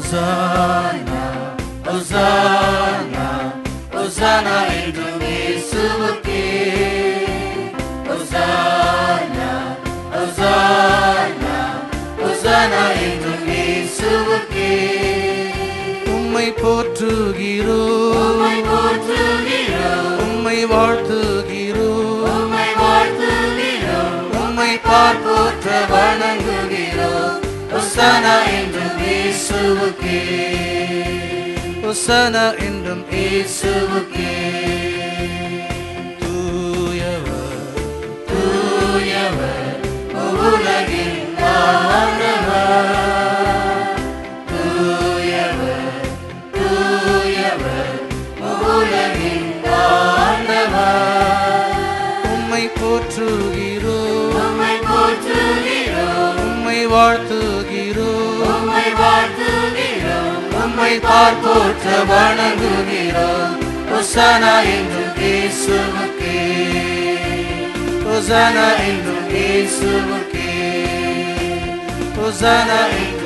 ஒசானா ஒசானா ஒசானா என்றும் இயேசுவுக்கே ஒசானா ஒசானா ஒசானா என்றும் இயேசுவுக்கே உம்மை போற்றுகிறோம் உம்மை போற்றுகிறோம் உம்மை வாழ்த்துகிறோம் உம்மை வாழ்த்துகிறோம் உம்மை பார்ப்போற்ற வணங்குகிறோம் ஒசானா என்றும் இயேசுவுக்கே ஒசானா என்றும் இயேசுவுக்கே தூயவர் தூயவர் உலகின் ஆண்டவர் தூயவர் தூயவர் உலகின் ஆண்டவர் உம்மை போற்றுகிறோம் உம்மை போற்றுகிறோம் உம்மை வாழ்த்துகிறோம் உம்மை வாழ்த்துகிறோம் உம்மை பார்ப்போற்ற வணங்குகிறோம் ஒசானா என்றும் இயேசுவுக்கே ஒசானா என்றும் இயேசுவுக்கே ஒசானா என்றும்